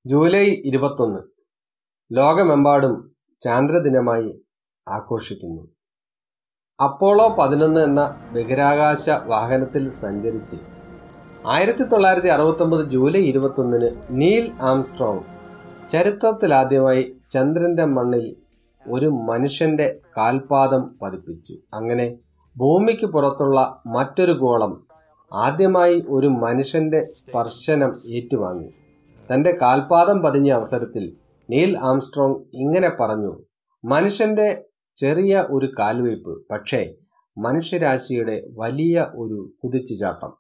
July ഇരുപത്തൊന്ന് ലോകമെമ്പാടും ചാന്ദ്രദിനമായി ആഘോഷിക്കുന്നു അപ്പോളോ പതിനൊന്ന് എന്ന ബഹിരാകാശ വാഹനത്തിൽ സഞ്ചരിച്ച് ആയിരത്തി തൊള്ളായിരത്തി അറുപത്തൊമ്പത് ജൂലൈ ഇരുപത്തൊന്നിന് നീൽ ആംസ്ട്രോങ് ചരിത്രത്തിലാദ്യമായി ചന്ദ്രന്റെ മണ്ണിൽ ഒരു മനുഷ്യന്റെ കാൽപാദം പതിപ്പിച്ചു അങ്ങനെ ഭൂമിക്ക് പുറത്തുള്ള മറ്റൊരു ഗോളം ആദ്യമായി ഒരു മനുഷ്യന്റെ സ്പർശനം ഏറ്റുവാങ്ങി തന്റെ കാൽപാദം പതിഞ്ഞ അവസരത്തിൽ നീൽ ആംസ്ട്രോങ് ഇങ്ങനെ പറഞ്ഞു മനുഷ്യന്റെ ചെറിയ ഒരു കാൽവയ്പ് പക്ഷേ മനുഷ്യരാശിയുടെ വലിയ ഒരു കുതിച്ചുചാട്ടം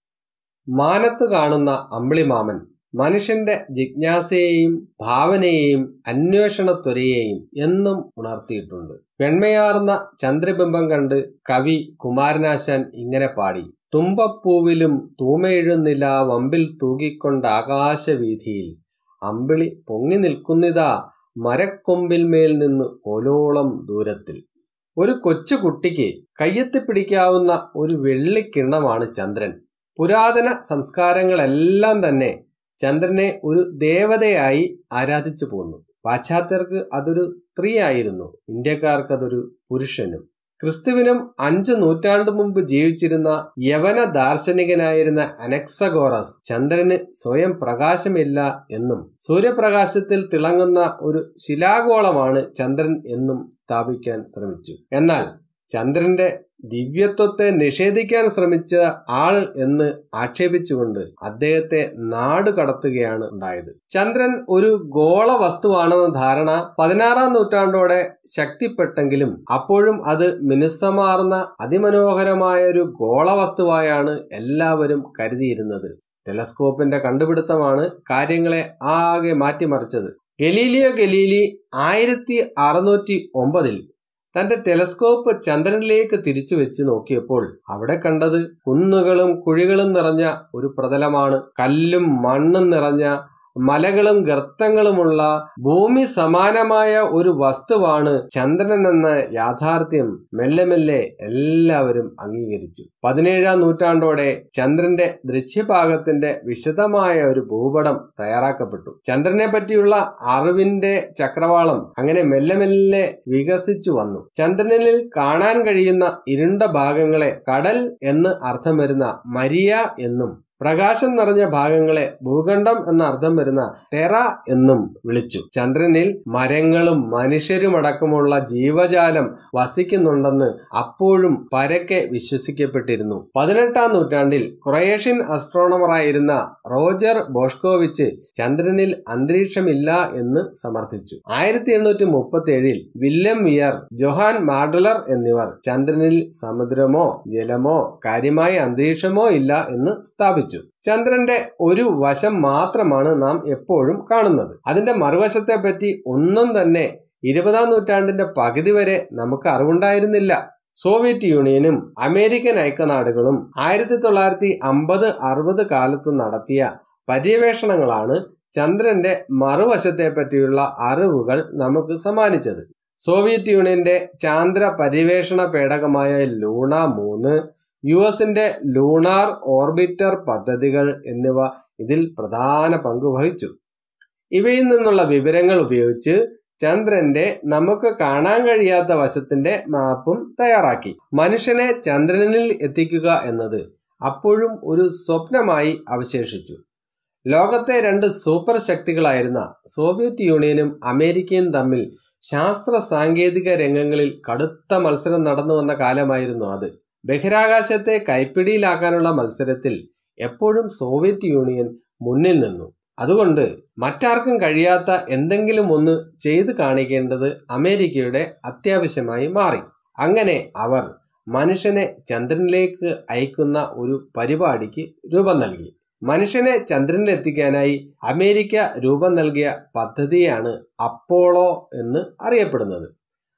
മാനത്ത് കാണുന്ന അമ്പിളിമാമൻ മനുഷ്യന്റെ ജിജ്ഞാസയെയും ഭാവനയെയും അന്വേഷണത്വരയെയും എന്നും ഉണർത്തിയിട്ടുണ്ട് വെണ്മയാർന്ന ചന്ദ്രബിംബം കണ്ട് കവി കുമാരനാശാൻ ഇങ്ങനെ പാടി തുമ്പപ്പൂവിലും തൂമയെഴുന്നില്ല വമ്പിൽ തൂകിക്കൊണ്ട് ആകാശവീഥിയിൽ അമ്പിളി പൊങ്ങി നിൽക്കുന്നിതാ മരക്കൊമ്പിൽമേൽ നിന്ന് കോലോളം ദൂരത്തിൽ ഒരു കൊച്ചു കുട്ടിക്ക് കയ്യെത്തിപ്പിടിക്കാവുന്ന ഒരു വെള്ളിക്കിണ്ണമാണ് ചന്ദ്രൻ പുരാതന സംസ്കാരങ്ങളെല്ലാം തന്നെ ചന്ദ്രനെ ഒരു ദേവതയായി ആരാധിച്ചു പോന്നു പാശ്ചാത്യർക്ക് അതൊരു സ്ത്രീയായിരുന്നു ഇന്ത്യക്കാർക്ക് അതൊരു പുരുഷനും ക്രിസ്തുവിനും അഞ്ചു നൂറ്റാണ്ടു മുമ്പ് ജീവിച്ചിരുന്ന യവന ദാർശനികനായിരുന്ന അനക്സഗോറസ് ചന്ദ്രന് സ്വയം പ്രകാശമില്ല എന്നും സൂര്യപ്രകാശത്തിൽ തിളങ്ങുന്ന ഒരു ശിലാഗോളമാണ് ചന്ദ്രൻ എന്നും സ്ഥാപിക്കാൻ ശ്രമിച്ചു എന്നാൽ ചന്ദ്രന്റെ ദിവ്യത്വത്തെ നിഷേധിക്കാൻ ശ്രമിച്ച ആൾ എന്ന് ആക്ഷേപിച്ചുകൊണ്ട് അദ്ദേഹത്തെ നാട് കടത്തുകയാണ് ഉണ്ടായത് ചന്ദ്രൻ ഒരു ഗോള വസ്തുവാണെന്ന ധാരണ പതിനാറാം നൂറ്റാണ്ടോടെ ശക്തിപ്പെട്ടെങ്കിലും അപ്പോഴും അത് മിനുസമാർന്ന അതിമനോഹരമായ ഒരു ഗോള വസ്തുവായാണ് എല്ലാവരും കരുതിയിരുന്നത് ടെലസ്കോപ്പിന്റെ കണ്ടുപിടുത്തമാണ് കാര്യങ്ങളെ ആകെ മാറ്റിമറിച്ചത് ഗലീലിയോ ഗലീലി ആയിരത്തി അറുന്നൂറ്റി ഒമ്പതിൽ തന്റെ ടെലസ്കോപ്പ് ചന്ദ്രനിലേക്ക് തിരിച്ചു വെച്ച് നോക്കിയപ്പോൾ അവിടെ കണ്ടത് കുന്നുകളും കുഴികളും നിറഞ്ഞ ഒരു പ്രതലമാണ് കല്ലും മണ്ണും നിറഞ്ഞ മലകളും ഗർത്തങ്ങളുമുള്ള ഭൂമി സമാനമായ ഒരു വസ്തുവാണ് ചന്ദ്രൻ എന്ന യാഥാർത്ഥ്യം മെല്ലെ മെല്ലെ എല്ലാവരും അംഗീകരിച്ചു പതിനേഴാം നൂറ്റാണ്ടോടെ ചന്ദ്രന്റെ ദൃശ്യഭാഗത്തിന്റെ വിശദമായ ഒരു ഭൂപടം തയ്യാറാക്കപ്പെട്ടു ചന്ദ്രനെ പറ്റിയുള്ള അറിവിന്റെ ചക്രവാളം അങ്ങനെ മെല്ലെ മെല്ലെ വികസിച്ചു വന്നു ചന്ദ്രനിൽ കാണാൻ കഴിയുന്ന ഇരുണ്ട ഭാഗങ്ങളെ കടൽ എന്ന് അർത്ഥം വരുന്ന മരിയ എന്നും പ്രകാശം നിറഞ്ഞ ഭാഗങ്ങളെ ഭൂഖണ്ഡം എന്ന അർത്ഥം വരുന്ന ടെറ എന്നും വിളിച്ചു ചന്ദ്രനിൽ മരങ്ങളും മനുഷ്യരുമടക്കമുള്ള ജീവജാലം വസിക്കുന്നുണ്ടെന്ന് അപ്പോഴും പരക്കെ വിശ്വസിക്കപ്പെട്ടിരുന്നു പതിനെട്ടാം നൂറ്റാണ്ടിൽ ക്രൊയേഷ്യൻ അസ്ട്രോണമറായിരുന്ന റോജർ ബോഷ്കോവിച്ച് ചന്ദ്രനിൽ അന്തരീക്ഷമില്ല എന്ന് സമർത്ഥിച്ചു ആയിരത്തി എണ്ണൂറ്റി മുപ്പത്തി ഏഴിൽ വില്യം വിയർ ജൊഹാൻ മാഡുലർ എന്നിവർ ചന്ദ്രനിൽ സമുദ്രമോ ജലമോ കാര്യമായ അന്തരീക്ഷമോ ഇല്ല എന്ന് സ്ഥാപിച്ചു ചന്ദ്രന്റെ ഒരു വശം മാത്രമാണ് നാം എപ്പോഴും കാണുന്നത് അതിന്റെ മറുവശത്തെ പറ്റി ഒന്നും തന്നെ ഇരുപതാം നൂറ്റാണ്ടിന്റെ പകുതി വരെ നമുക്ക് അറിവുണ്ടായിരുന്നില്ല സോവിയറ്റ് യൂണിയനും അമേരിക്കൻ ഐക്യനാടുകളും ആയിരത്തി തൊള്ളായിരത്തി അമ്പത് അറുപത് കാലത്തു നടത്തിയ പര്യവേഷണങ്ങളാണ് ചന്ദ്രന്റെ മറുവശത്തെ പറ്റിയുള്ള അറിവുകൾ നമുക്ക് സമ്മാനിച്ചത് സോവിയറ്റ് യൂണിയന്റെ ചാന്ദ്ര പര്യവേഷണ പേടകമായ ലൂണ മൂന്ന് യു എസിന്റെ ലൂണാർ ഓർബിറ്റർ പദ്ധതികൾ എന്നിവ ഇതിൽ പ്രധാന പങ്ക് വഹിച്ചു ഇവയിൽ നിന്നുള്ള വിവരങ്ങൾ ഉപയോഗിച്ച് ചന്ദ്രന്റെ നമുക്ക് കാണാൻ കഴിയാത്ത വശത്തിന്റെ മാപ്പും തയ്യാറാക്കി മനുഷ്യനെ ചന്ദ്രനിൽ എത്തിക്കുക എന്നത് അപ്പോഴും ഒരു സ്വപ്നമായി അവശേഷിച്ചു ലോകത്തെ രണ്ട് സൂപ്പർ ശക്തികളായിരുന്ന സോവിയറ്റ് യൂണിയനും അമേരിക്കയും തമ്മിൽ ശാസ്ത്ര സാങ്കേതിക രംഗങ്ങളിൽ കടുത്ത മത്സരം നടന്നു വന്ന കാലമായിരുന്നു അത് ബഹിരാകാശത്തെ കൈപ്പിടിയിലാക്കാനുള്ള മത്സരത്തിൽ എപ്പോഴും സോവിയറ്റ് യൂണിയൻ മുന്നിൽ നിന്നു അതുകൊണ്ട് മറ്റാർക്കും കഴിയാത്ത എന്തെങ്കിലും ഒന്ന് ചെയ്തു കാണിക്കേണ്ടത് അമേരിക്കയുടെ അത്യാവശ്യമായി മാറി അങ്ങനെ അവർ മനുഷ്യനെ ചന്ദ്രനിലേക്ക് അയക്കുന്ന ഒരു പരിപാടിക്ക് രൂപം നൽകി മനുഷ്യനെ ചന്ദ്രനിലെത്തിക്കാനായി അമേരിക്ക രൂപം നൽകിയ പദ്ധതിയാണ് അപ്പോളോ എന്ന് അറിയപ്പെടുന്നത്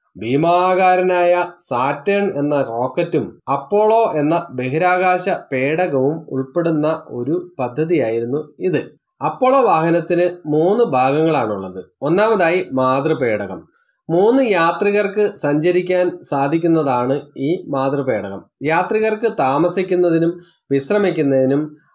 ഭീമാകാരനായ സാറ്റേൺ എന്ന റോക്കറ്റും അപ്പോളോ എന്ന ബഹിരാകാശ പേടകവും ഉൾപ്പെടുന്ന ഒരു പദ്ധതിയായിരുന്നു ഇത് അപ്പോളോ വാഹനത്തിന് മൂന്ന് ഭാഗങ്ങളാണുള്ളത് ഒന്നാമതായി മാതൃപേടകം മൂന്ന് യാത്രികർക്ക് സഞ്ചരിക്കാൻ സാധിക്കുന്നതാണ് ഈ മാതൃപേടകം യാത്രികർക്ക് താമസിക്കുന്നതിനും വിശ്രമിക്കുന്നതിനും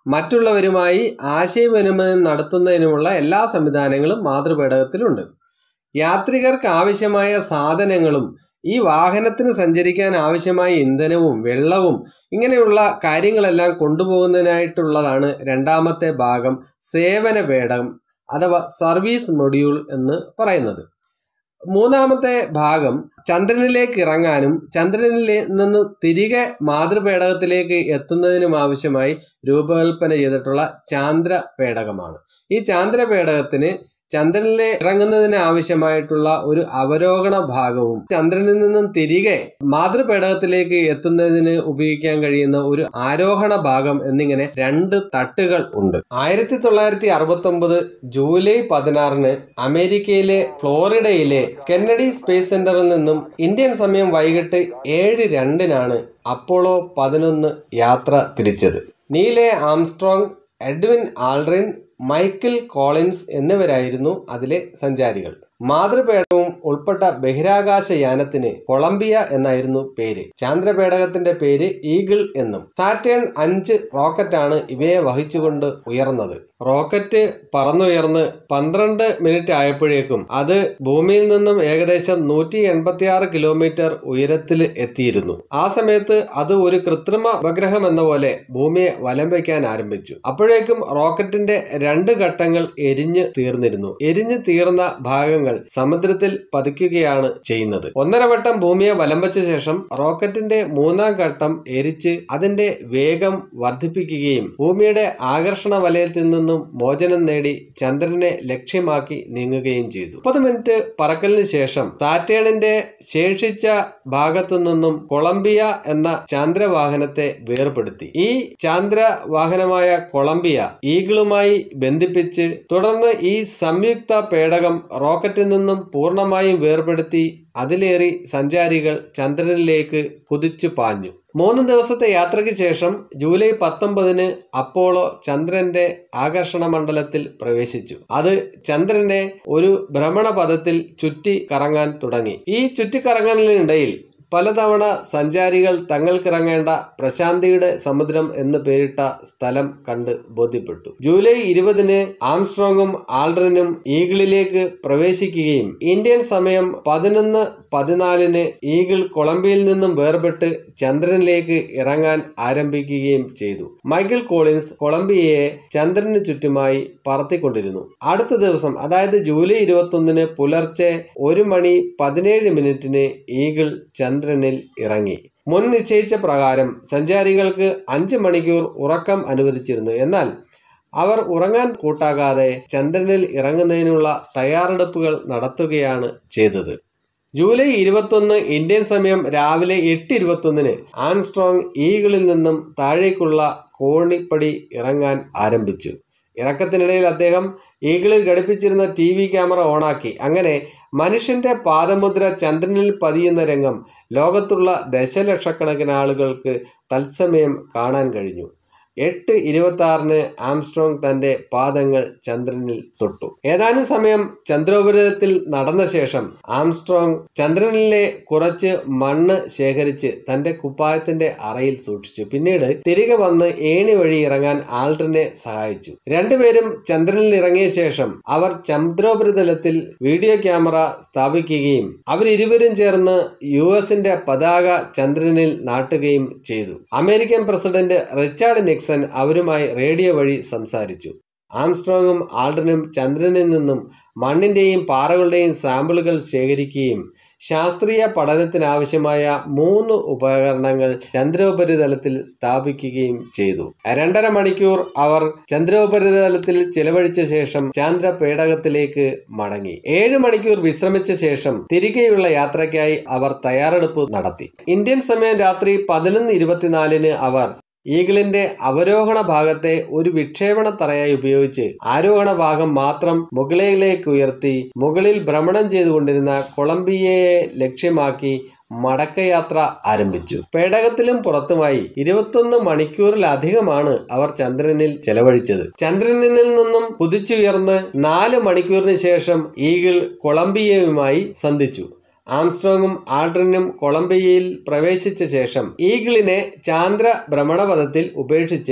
മറ്റുള്ളവരുമായി ആശയവിനിമയം നടത്തുന്നതിനുമുള്ള എല്ലാ സംവിധാനങ്ങളും മാതൃപേടകത്തിലുണ്ട് യാത്രികർക്ക് ആവശ്യമായ സാധനങ്ങളും ഈ വാഹനത്തിന് സഞ്ചരിക്കാൻ ആവശ്യമായ ഇന്ധനവും വെള്ളവും ഇങ്ങനെയുള്ള കാര്യങ്ങളെല്ലാം കൊണ്ടുപോകുന്നതിനായിട്ടുള്ളതാണ് രണ്ടാമത്തെ ഭാഗം സേവന പേടകം അഥവാ സർവീസ് മൊഡ്യൂൾ എന്ന് പറയുന്നത് മൂന്നാമത്തെ ഭാഗം ചന്ദ്രനിലേക്ക് ഇറങ്ങാനും ചന്ദ്രനിൽ നിന്ന് തിരികെ മാതൃപേടകത്തിലേക്ക് എത്തുന്നതിനും ആവശ്യമായി രൂപകൽപ്പന ചെയ്തിട്ടുള്ള ചാന്ദ്ര പേടകമാണ് ഈ ചാന്ദ്ര പേടകത്തിന് ചന്ദ്രനിൽ ഇറങ്ങുന്നതിന് ആവശ്യമായിട്ടുള്ള ഒരു അവരോഹണ ഭാഗവും ചന്ദ്രനിൽ നിന്നും തിരികെ മാതൃപേടകത്തിലേക്ക് എത്തുന്നതിന് ഉപയോഗിക്കാൻ കഴിയുന്ന ഒരു ആരോഹണ ഭാഗം എന്നിങ്ങനെ രണ്ട് തട്ടുകൾ ഉണ്ട് ആയിരത്തി തൊള്ളായിരത്തി അറുപത്തി ഒമ്പത് ജൂലൈ പതിനാറിന് അമേരിക്കയിലെ ഫ്ലോറിഡയിലെ കെന്നഡി സ്പേസ് സെന്ററിൽ നിന്നും ഇന്ത്യൻ സമയം വൈകിട്ട് ഏഴ് രണ്ടിനാണ് അപ്പോളോ പതിനൊന്ന് യാത്ര തിരിച്ചത് Neil Armstrong Edwin Aldrin Michael Collins എന്നിവരായിരുന്നു അതിലെ സഞ്ചാരികൾ മാതൃപേടകവും ഉൾപ്പെട്ട ബഹിരാകാശ യാനത്തിന് കൊളംബിയ എന്നായിരുന്നു പേര് ചാന്ദ്രപേടകത്തിന്റെ പേര് ഈഗിൾ എന്നും സാറ്റേൺ അഞ്ച് റോക്കറ്റാണ് ഇവയെ വഹിച്ചുകൊണ്ട് ഉയർന്നത് റോക്കറ്റ് പറന്നുയർന്ന് പന്ത്രണ്ട് മിനിറ്റ് ആയപ്പോഴേക്കും അത് ഭൂമിയിൽ നിന്നും ഏകദേശം നൂറ്റി എൺപത്തിയാറ് കിലോമീറ്റർ ഉയരത്തിൽ എത്തിയിരുന്നു ആ സമയത്ത് അത് ഒരു കൃത്രിമ ഉപഗ്രഹം എന്ന പോലെ ഭൂമിയെ വലം വയ്ക്കാൻ ആരംഭിച്ചു അപ്പോഴേക്കും റോക്കറ്റിന്റെ രണ്ട് ഘട്ടങ്ങൾ എരിഞ്ഞ് തീർന്നിരുന്നു എരിഞ്ഞ് തീർന്ന ഭാഗങ്ങൾ സമുദ്രത്തിൽ പതിക്കുകയാണ് ചെയ്യുന്നത് ഒന്നര വട്ടം ഭൂമിയെ വലം വെച്ച ശേഷം റോക്കറ്റിന്റെ മൂന്നാം ഘട്ടം എരിച്ച് അതിന്റെ വേഗം വർദ്ധിപ്പിക്കുകയും ഭൂമിയുടെ ആകർഷണ വലയത്തിൽ നിന്നും മോചനം നേടി ചന്ദ്രനെ ലക്ഷ്യമാക്കി നീങ്ങുകയും ചെയ്തു മുപ്പത് മിനിറ്റ് പറക്കലിന് ശേഷം സാറ്റേണിന്റെ ശേഷിച്ച ഭാഗത്തു നിന്നും കൊളംബിയ എന്ന ചാന്ദ്രവാഹനത്തെ വേർപെടുത്തി ഈ ചാന്ദ്രവാഹനമായ കൊളംബിയ ഈഗിളുമായി ബന്ധിപ്പിച്ച് തുടർന്ന് ഈ സംയുക്ത പേടകം റോക്കറ്റിൽ നിന്നും പൂർണ്ണമായും വേർപെടുത്തി അതിലേറി സഞ്ചാരികൾ ചന്ദ്രനിലേക്ക് കുതിച്ചു പാഞ്ഞു മൂന്ന് ദിവസത്തെ യാത്രയ്ക്ക് ശേഷം ജൂലൈ പത്തൊമ്പതിന് അപ്പോളോ ചന്ദ്രന്റെ ആകർഷണ മണ്ഡലത്തിൽ പ്രവേശിച്ചു അത് ചന്ദ്രനെ ഒരു ഭ്രമണപഥത്തിൽ ചുറ്റി കറങ്ങാൻ തുടങ്ങി ഈ ചുറ്റിക്കറങ്ങലിനിടയിൽ പലതവണ സഞ്ചാരികൾ തങ്ങൾക്കിറങ്ങേണ്ട പ്രശാന്തിയുടെ സമുദ്രം എന്ന് പേരിട്ട സ്ഥലം കണ്ട് ബോധ്യപ്പെട്ടു ജൂലൈ ഇരുപതിന് ആംസ്ട്രോങ്ങും ആൾഡ്രനും ഈഗിളിലേക്ക് പ്രവേശിക്കുകയും ഇന്ത്യൻ സമയം പതിനൊന്ന് പതിനാലിന് ഈഗിൾ കൊളംബിയയിൽ നിന്നും വേർപെട്ട് ചന്ദ്രനിലേക്ക് ഇറങ്ങാൻ ആരംഭിക്കുകയും ചെയ്തു മൈക്കിൾ കോളിൻസ് കൊളംബിയയെ ചന്ദ്രന് ചുറ്റുമായി പറത്തിക്കൊണ്ടിരുന്നു അടുത്ത ദിവസം അതായത് ജൂലൈ ഇരുപത്തൊന്നിന് പുലർച്ചെ ഒരു മണി പതിനേഴ് മിനിറ്റിന് ഈഗിൾ ചന്ദ്രനിൽ ഇറങ്ങി മുൻ നിശ്ചയിച്ച പ്രകാരം സഞ്ചാരികൾക്ക് അഞ്ച് മണിക്കൂർ ഉറക്കം അനുവദിച്ചിരുന്നു എന്നാൽ അവർ ഉറങ്ങാൻ കൂട്ടാകാതെ ചന്ദ്രനിൽ ഇറങ്ങുന്നതിനുള്ള തയ്യാറെടുപ്പുകൾ നടത്തുകയാണ് ചെയ്തത് ജൂലൈ ഇരുപത്തൊന്ന് ഇന്ത്യൻ സമയം രാവിലെ എട്ട് ഇരുപത്തൊന്നിന് ആൻസ്ട്രോങ് ഈഗിളിൽ നിന്നും താഴേക്കുള്ള കോണിപ്പടി ഇറങ്ങാൻ ആരംഭിച്ചു ഇറക്കത്തിനിടയിൽ അദ്ദേഹം ഈഗിളിൽ ഘടിപ്പിച്ചിരുന്ന ടി വി ക്യാമറ ഓണാക്കി അങ്ങനെ മനുഷ്യന്റെ പാദമുദ്ര ചന്ദ്രനിൽ പതിയുന്ന രംഗം ലോകത്തുള്ള ദശലക്ഷക്കണക്കിന് ആളുകൾക്ക് തത്സമയം കാണാൻ കഴിഞ്ഞു എട്ട് ഇരുപത്തി ആറിന് ആംസ്ട്രോങ് തന്റെ പാദങ്ങൾ ചന്ദ്രനിൽ തൊട്ടു ഏതാനും സമയം ചന്ദ്രോപരിതലത്തിൽ നടന്ന ശേഷം ആംസ്ട്രോങ് ചന്ദ്രനിലെ കുറച്ച് മണ്ണ് ശേഖരിച്ച് തന്റെ കുപ്പായത്തിന്റെ അറയിൽ സൂക്ഷിച്ചു പിന്നീട് തിരികെ വന്ന് ഏണി വഴി ഇറങ്ങാൻ ആൾഡ്രിനെ സഹായിച്ചു രണ്ടുപേരും ചന്ദ്രനിൽ ഇറങ്ങിയ ശേഷം അവർ ചന്ദ്രോപരിതലത്തിൽ വീഡിയോ ക്യാമറ സ്ഥാപിക്കുകയും അവരിരുവരും ചേർന്ന് യു എസിന്റെ പതാക ചന്ദ്രനിൽ നാട്ടുകയും ചെയ്തു അമേരിക്കൻ പ്രസിഡന്റ് റിച്ചാർഡ് നിക്സൺ അവരുമായി റേഡിയോ വഴി സംസാരിച്ചു ആംസ്ട്രോങ്ങും ആൾഡനും ചന്ദ്രനിൽ നിന്നും മണ്ണിന്റെയും പാറകളുടെയും സാമ്പിളുകൾ ശേഖരിക്കുകയും ശാസ്ത്രീയ പഠനത്തിനാവശ്യമായ മൂന്ന് ഉപകരണങ്ങൾ ചന്ദ്രോപരിതലത്തിൽ സ്ഥാപിക്കുകയും ചെയ്തു രണ്ടര മണിക്കൂർ അവർ ചന്ദ്രോപരിതലത്തിൽ ചിലവഴിച്ച ശേഷം ചന്ദ്ര പേടകത്തിലേക്ക് മടങ്ങി ഏഴ് മണിക്കൂർ വിശ്രമിച്ച ശേഷം തിരികെയുള്ള യാത്രയ്ക്കായി അവർ തയ്യാറെടുപ്പ് നടത്തി ഇന്ത്യൻ സമയം രാത്രി പതിനൊന്ന് ഇരുപത്തിനാലിന് അവർ ഈഗിളിന്റെ അവരോഹണ ഭാഗത്തെ ഒരു വിക്ഷേപണ തറയായി ഉപയോഗിച്ച് ആരോഹണ ഭാഗം മാത്രം മുകളിലേക്ക് ഉയർത്തി മുകളിൽ ഭ്രമണം ചെയ്തുകൊണ്ടിരുന്ന കൊളംബിയയെ ലക്ഷ്യമാക്കി മടക്കയാത്ര ആരംഭിച്ചു പേടകത്തിലും പുറത്തുമായി ഇരുപത്തൊന്ന് മണിക്കൂറിലധികമാണ് അവർ ചന്ദ്രനിൽ ചെലവഴിച്ചത് ചന്ദ്രനിൽ നിന്നും കുതിച്ചുയർന്ന് നാല് മണിക്കൂറിന് ശേഷം ഈഗിൾ കൊളംബിയയുമായി സന്ധിച്ചു ആംസ്ട്രോങ്ങും ആൾഡ്രനും കൊളംബിയയിൽ പ്രവേശിച്ച ശേഷം ഈഗിളിനെ ചാന്ദ്ര ഭ്രമണപഥത്തിൽ ഉപേക്ഷിച്ച്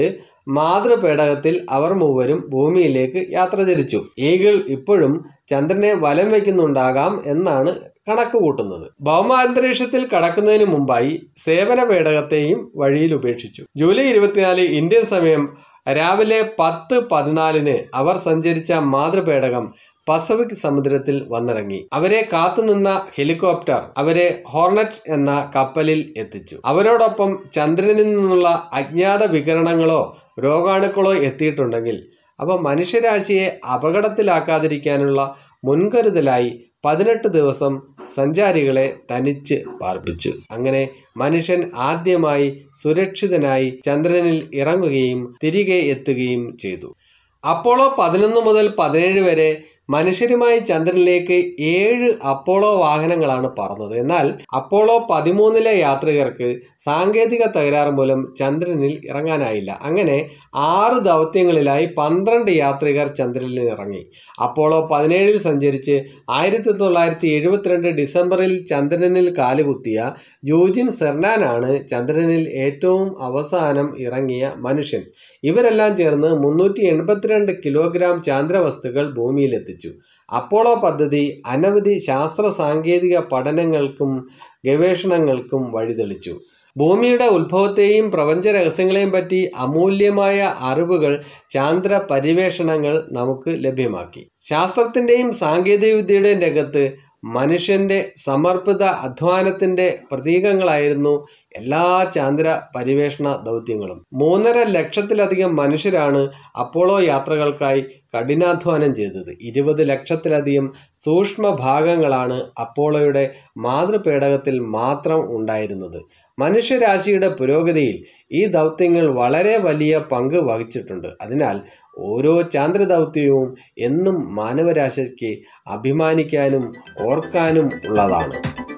മാതൃപേടകത്തിൽ അവർ മൂവരും ഭൂമിയിലേക്ക് യാത്ര തിരിച്ചു ഈഗിൾ ഇപ്പോഴും ചന്ദ്രനെ വലം വയ്ക്കുന്നുണ്ടാകാം എന്നാണ് കണക്ക് കൂട്ടുന്നത് ഭൗമാന്തരീക്ഷത്തിൽ കടക്കുന്നതിന് മുമ്പായി സേവന പേടകത്തെയും വഴിയിൽ ഉപേക്ഷിച്ചു ജൂലൈ ഇരുപത്തിനാല് ഇന്ത്യൻ സമയം രാവിലെ പത്ത് പതിനാലിന് അവർ സഞ്ചരിച്ച മാതൃപേടകം പസഫിക് സമുദ്രത്തിൽ വന്നിറങ്ങി അവരെ കാത്തുനിന്ന ഹെലികോപ്റ്റർ അവരെ ഹോർണറ്റ് എന്ന കപ്പലിൽ എത്തിച്ചു അവരോടൊപ്പം ചന്ദ്രനിൽ നിന്നുള്ള അജ്ഞാത വികിരണങ്ങളോ രോഗാണുക്കളോ എത്തിയിട്ടുണ്ടെങ്കിൽ അവ മനുഷ്യരാശിയെ അപകടത്തിലാക്കാതിരിക്കാനുള്ള മുൻകരുതലായി പതിനെട്ട് ദിവസം സഞ്ചാരികളെ തനിച്ച് പാർപ്പിച്ചു അങ്ങനെ മനുഷ്യൻ ആദ്യമായി സുരക്ഷിതനായി ചന്ദ്രനിൽ ഇറങ്ങുകയും തിരികെ എത്തുകയും ചെയ്തു അപ്പോളോ പതിനൊന്ന് മുതൽ പതിനേഴ് വരെ മനുഷ്യരുമായി ചന്ദ്രനിലേക്ക് ഏഴ് അപ്പോളോ വാഹനങ്ങളാണ് പറന്നത് എന്നാൽ അപ്പോളോ പതിമൂന്നിലെ യാത്രികർക്ക് സാങ്കേതിക തകരാറ് മൂലം ചന്ദ്രനിൽ ഇറങ്ങാനായില്ല അങ്ങനെ ആറ് ദൗത്യങ്ങളിലായി പന്ത്രണ്ട് യാത്രികർ ചന്ദ്രനിൽ ഇറങ്ങി അപ്പോളോ പതിനേഴിൽ സഞ്ചരിച്ച് ആയിരത്തി തൊള്ളായിരത്തി എഴുപത്തിരണ്ട് ഡിസംബറിൽ ചന്ദ്രനിൽ കാലുകുത്തിയ ജൂജിൻ സെർനാനാണ് ചന്ദ്രനിൽ ഏറ്റവും അവസാനം ഇറങ്ങിയ മനുഷ്യൻ ഇവരെല്ലാം ചേർന്ന് മുന്നൂറ്റി എൺപത്തിരണ്ട് കിലോഗ്രാം ചാന്ദ്രവസ്തുക്കൾ ഭൂമിയിലെത്തിച്ചു അപ്പോളോ പദ്ധതി അനവധി ശാസ്ത്ര സാങ്കേതിക പഠനങ്ങൾക്കും ഗവേഷണങ്ങൾക്കും വഴിതെളിച്ചു ഭൂമിയുടെ ഉത്ഭവത്തെയും പ്രപഞ്ച രഹസ്യങ്ങളെയും പറ്റി അമൂല്യമായ അറിവുകൾ ചാന്ദ്ര പര്യവേഷണങ്ങൾ നമുക്ക് ലഭ്യമാക്കി ശാസ്ത്രത്തിൻ്റെയും സാങ്കേതികവിദ്യയുടെയും രംഗത്ത് മനുഷ്യന്റെ സമർപ്പിത അധ്വാനത്തിന്റെ പ്രതീകങ്ങളായിരുന്നു എല്ലാ ചാന്ദ്ര പര്യവേഷണ ദൗത്യങ്ങളും മൂന്നര ലക്ഷത്തിലധികം മനുഷ്യരാണ് അപ്പോളോ യാത്രകൾക്കായി കഠിനാധ്വാനം ചെയ്തത് ഇരുപത് ലക്ഷത്തിലധികം സൂക്ഷ്മ ഭാഗങ്ങളാണ് അപ്പോളോയുടെ മാതൃപേടകത്തിൽ മാത്രം ഉണ്ടായിരുന്നത് മനുഷ്യരാശിയുടെ പുരോഗതിയിൽ ഈ ദൗത്യങ്ങൾ വളരെ വലിയ പങ്ക് വഹിച്ചിട്ടുണ്ട് അതിനാൽ ഓരോ ചാന്ദ്രദൗത്യവും എന്നും മാനവരാശിക്ക് അഭിമാനിക്കാനും ഓർക്കാനും ഉള്ളതാണ്